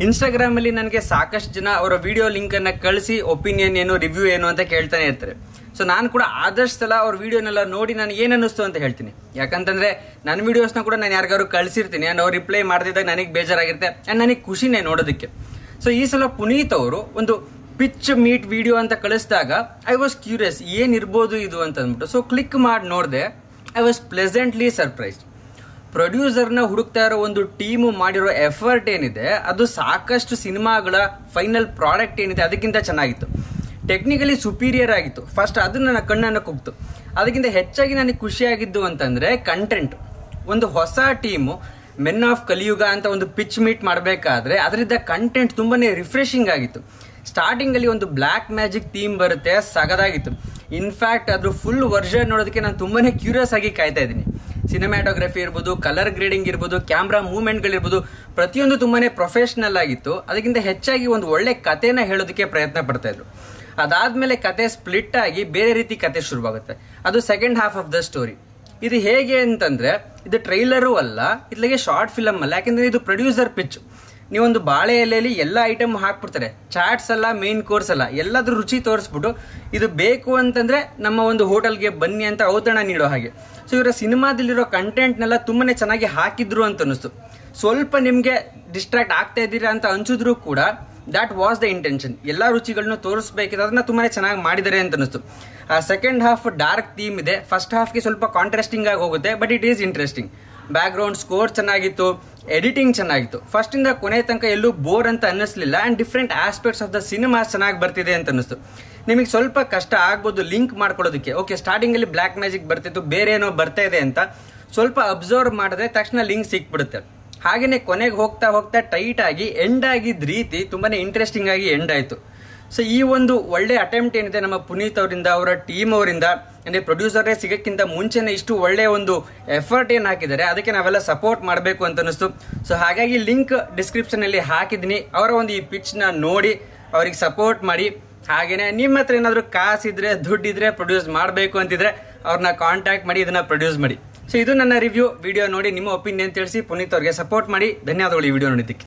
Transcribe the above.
Instagram ಅಲ್ಲಿ ನನಗೆ ಸಾಕಷ್ಟು ಜನ ಅವರ ವಿಡಿಯೋ ಲಿಂಕ್ ಅನ್ನ ಕಳಿಸಿ ಒಪಿನಿಯನ್ ಏನು ರಿವ್ಯೂ ಏನು ಅಂತ ಕೇಳ್ತಾನೆ ಇರ್ತಾರೆ ಸೊ ನಾನು ಕೂಡ ಆದಷ್ಟು ಸಲ ಅವ್ರ ವಿಡಿಯೋನೆಲ್ಲ ನೋಡಿ ನನಗೆ ಏನು ಅನ್ನಿಸ್ತು ಅಂತ ಹೇಳ್ತೀನಿ ಯಾಕಂತಂದ್ರೆ ನನ್ನ ವಿಡಿಯೋಸ್ನ ಕೂಡ ನಾನು ಯಾರಿಗಾರು ಕಳಿಸಿರ್ತೀನಿ ಅಂಡ್ ಅವ್ರು ರಿಪ್ಲೈ ಮಾಡ್ದಿದ್ದಾಗ ನನಗೆ ಬೇಜಾರಾಗಿರುತ್ತೆ ಅಂಡ್ ನನಗೆ ಖುಷಿನೇ ನೋಡೋದಕ್ಕೆ ಸೊ ಈ ಸಲ ಪುನೀತ್ ಅವರು ಒಂದು ಪಿಚ್ ಮೀಟ್ ವಿಡಿಯೋ ಅಂತ ಕಳಿಸಿದಾಗ ಐ ವಾಸ್ ಕ್ಯೂರಿಯಸ್ ಏನಿರ್ಬೋದು ಇದು ಅಂತ ಅಂದ್ಬಿಟ್ಟು ಸೊ ಕ್ಲಿಕ್ ಮಾಡಿ ನೋಡಿದೆ ಐ ವಾಸ್ ಪ್ಲೆಸೆಂಟ್ಲಿ ಸರ್ಪ್ರೈಸ್ಡ್ ಪ್ರೊಡ್ಯೂಸರ್ನ ಹುಡುಕ್ತಾ ಇರೋ ಒಂದು ಟೀಮು ಮಾಡಿರೋ ಎಫರ್ಟ್ ಏನಿದೆ ಅದು ಸಾಕಷ್ಟು ಸಿನಿಮಾಗಳ ಫೈನಲ್ ಪ್ರಾಡಕ್ಟ್ ಏನಿದೆ ಅದಕ್ಕಿಂತ ಚೆನ್ನಾಗಿತ್ತು ಟೆಕ್ನಿಕಲಿ ಸುಪೀರಿಯರ್ ಆಗಿತ್ತು ಫಸ್ಟ್ ಅದು ನನ್ನ ಕಣ್ಣನ್ನು ಕುಗ್ತು ಅದಕ್ಕಿಂತ ಹೆಚ್ಚಾಗಿ ನನಗೆ ಖುಷಿಯಾಗಿದ್ದು ಅಂತಂದ್ರೆ ಕಂಟೆಂಟ್ ಒಂದು ಹೊಸ ಟೀಮು ಮೆನ್ ಆಫ್ ಕಲಿಯುಗ ಅಂತ ಒಂದು ಪಿಚ್ ಮೀಟ್ ಮಾಡಬೇಕಾದ್ರೆ ಅದರಿಂದ ಕಂಟೆಂಟ್ ತುಂಬಾನೇ ರಿಫ್ರೆಶಿಂಗ್ ಆಗಿತ್ತು ಸ್ಟಾರ್ಟಿಂಗ್ ಅಲ್ಲಿ ಒಂದು ಬ್ಲ್ಯಾಕ್ ಮ್ಯಾಜಿಕ್ ಥೀಮ್ ಬರುತ್ತೆ ಸಗದಾಗಿತ್ತು ಇನ್ಫ್ಯಾಕ್ಟ್ ಅದ್ರ ಫುಲ್ ವರ್ಷನ್ ನೋಡೋದಕ್ಕೆ ನಾನು ತುಂಬಾನೇ ಕ್ಯೂರಿಯಸ್ ಆಗಿ ಕಾಯ್ತಾ ಇದ್ದೀನಿ ಸಿನಿಮ್ಯಾಟೋಗ್ರಫಿ ಇರ್ಬೋದು ಕಲರ್ ಗ್ರೇಡಿಂಗ್ ಇರ್ಬೋದು ಕ್ಯಾಮ್ರಾ ಮೂವ್ಮೆಂಟ್ಗಳಿರ್ಬೋದು ಪ್ರತಿಯೊಂದು ತುಂಬಾನೇ ಪ್ರೊಫೆಷನಲ್ ಆಗಿತ್ತು ಅದಕ್ಕಿಂತ ಹೆಚ್ಚಾಗಿ ಒಂದು ಒಳ್ಳೆ ಕಥೆನ ಹೇಳೋದಕ್ಕೆ ಪ್ರಯತ್ನ ಪಡ್ತಾ ಇದ್ರು ಅದಾದ್ಮೇಲೆ ಕತೆ ಸ್ಪ್ಲಿಟ್ ಆಗಿ ಬೇರೆ ರೀತಿ ಕತೆ ಶುರುವಾಗುತ್ತೆ ಅದು second half of the story ಇದು ಹೇಗೆ ಅಂತಂದ್ರೆ ಇದು ಟ್ರೈಲರು ಅಲ್ಲ ಇದ್ಲಾಗೆ ಶಾರ್ಟ್ ಫಿಲಮ್ ಅಲ್ಲ ಯಾಕಂದ್ರೆ ಇದು ಪ್ರೊಡ್ಯೂಸರ್ ಪಿಚ್ ನೀವೊಂದು ಬಾಳೆ ಎಲೆಯಲ್ಲಿ ಎಲ್ಲ ಐಟಮ್ ಹಾಕ್ಬಿಡ್ತಾರೆ ಚಾಟ್ಸ್ ಅಲ್ಲ ಮೇನ್ ಕೋರ್ಸ್ ಅಲ್ಲ ಎಲ್ಲಾದ್ರೂ ರುಚಿ ತೋರಿಸ್ಬಿಟ್ಟು ಇದು ಬೇಕು ಅಂತಂದ್ರೆ ನಮ್ಮ ಒಂದು ಹೋಟೆಲ್ಗೆ ಬನ್ನಿ ಅಂತ ಔತಣ ನೀಡೋ ಹಾಗೆ ಸೊ ಇವರ ಸಿನಿಮಾದಲ್ಲಿರೋ ಕಂಟೆಂಟ್ನೆಲ್ಲ ತುಂಬಾನೇ ಚೆನ್ನಾಗಿ ಹಾಕಿದ್ರು ಅಂತ ಅನಿಸ್ತು ಸ್ವಲ್ಪ ನಿಮ್ಗೆ ಡಿಸ್ಟ್ರಾಕ್ಟ್ ಆಗ್ತಾ ಇದ್ದೀರಾ ಅಂತ ಅನ್ಸಿದ್ರು ಕೂಡ ದಾಟ್ ವಾಸ್ ದ ಇಂಟೆನ್ಷನ್ ಎಲ್ಲ ರುಚಿಗಳನ್ನು ತೋರಿಸ್ಬೇಕಿದೆ ಅದನ್ನ ತುಂಬಾನೇ ಚೆನ್ನಾಗಿ ಮಾಡಿದ್ದಾರೆ ಅಂತ ಅನಿಸ್ತು ಆ ಸೆಕೆಂಡ್ ಹಾಫ್ ಡಾರ್ಕ್ ಥೀಮ್ ಇದೆ ಫಸ್ಟ್ ಹಾಫ್ಗೆ ಸ್ವಲ್ಪ ಕಾಂಟ್ರಾಸ್ಟಿಂಗ್ ಆಗಿ ಹೋಗುತ್ತೆ but it is interesting background score ಚೆನ್ನಾಗಿತ್ತು ಎಡಿಟಿಂಗ್ ಚೆನ್ನಾಗಿತ್ತು ಫಸ್ಟ್ ಇಂದ ಕೊನೆ ತನಕ ಎಲ್ಲೂ ಬೋರ್ ಅಂತ ಅನ್ನಿಸ್ಲಿಲ್ಲ and different aspects of the cinema ಚೆನ್ನಾಗಿ ಬರ್ತಿದೆ ಅಂತ ಅನಿಸ್ತು ನಿಮಗೆ ಸ್ವಲ್ಪ ಕಷ್ಟ ಆಗ್ಬೋದು ಲಿಂಕ್ ಮಾಡ್ಕೊಳ್ಳೋದಕ್ಕೆ ಓಕೆ ಸ್ಟಾರ್ಟಿಂಗ್ ಅಲ್ಲಿ ಬ್ಲ್ಯಾಕ್ ಮ್ಯಾಜಿಕ್ ಬರ್ತಿತ್ತು ಬೇರೆ ಏನೋ ಬರ್ತಾ ಇದೆ ಅಂತ ಸ್ವಲ್ಪ ಅಬ್ಸರ್ವ್ ಮಾಡಿದ್ರೆ ತಕ್ಷಣ ಲಿಂಕ್ ಸಿಕ್ಬಿಡುತ್ತೆ ಹಾಗೇನೆ ಕೊನೆಗೆ ಹೋಗ್ತಾ ಹೋಗ್ತಾ ಟೈಟ್ ಆಗಿ ಎಂಡ್ ಆಗಿದ್ದ ರೀತಿ ತುಂಬಾನೇ ಇಂಟ್ರೆಸ್ಟಿಂಗ್ ಆಗಿ ಎಂಡ್ ಆಯ್ತು ಸೊ ಈ ಒಂದು ಒಳ್ಳೆ ಅಟೆಂಪ್ಟ್ ಏನಿದೆ ನಮ್ಮ ಪುನೀತ್ ಅವರಿಂದ ಅವರ ಟೀಮ್ ಅವರಿಂದ ಅಂದ್ರೆ ಪ್ರೊಡ್ಯೂಸರೇ ಸಿಗಕ್ಕಿಂತ ಮುಂಚೆನೆ ಇಷ್ಟು ಒಳ್ಳೆ ಒಂದು ಎಫರ್ಟ್ ಏನ್ ಹಾಕಿದ್ದಾರೆ ಅದಕ್ಕೆ ನಾವೆಲ್ಲ ಸಪೋರ್ಟ್ ಮಾಡಬೇಕು ಅಂತ ಅನಿಸ್ತು ಸೊ ಹಾಗಾಗಿ ಲಿಂಕ್ ಡಿಸ್ಕ್ರಿಪ್ಷನ್ ಅಲ್ಲಿ ಹಾಕಿದ್ದೀನಿ ಅವರ ಒಂದು ಈ ಪಿಚ್ ನ ನೋಡಿ ಅವ್ರಿಗೆ ಸಪೋರ್ಟ್ ಮಾಡಿ ಹಾಗೇನೆ ನಿಮ್ಮ ಹತ್ರ ಏನಾದ್ರು ಕಾಸಿದ್ರೆ ದುಡ್ಡಿದ್ರೆ ಪ್ರೊಡ್ಯೂಸ್ ಮಾಡಬೇಕು ಅಂತಿದ್ರೆ ಅವ್ರನ್ನ ಕಾಂಟ್ಯಾಕ್ಟ್ ಮಾಡಿ ಇದನ್ನ ಪ್ರೊಡ್ಯೂಸ್ ಮಾಡಿ ಸೊ ಇದು ನನ್ನ ರಿವ್ಯೂ ವಿಡಿಯೋ ನೋಡಿ ನಿಮ್ಮ ಒಪಿನಿಯನ್ ತಿಳಿಸಿ ಪುನೀತ್ ಅವ್ರಿಗೆ ಸಪೋರ್ಟ್ ಮಾಡಿ ಧನ್ಯವಾದಗಳು ಈ ವಿಡಿಯೋ ನೋಡಿದ್ದಕ್ಕೆ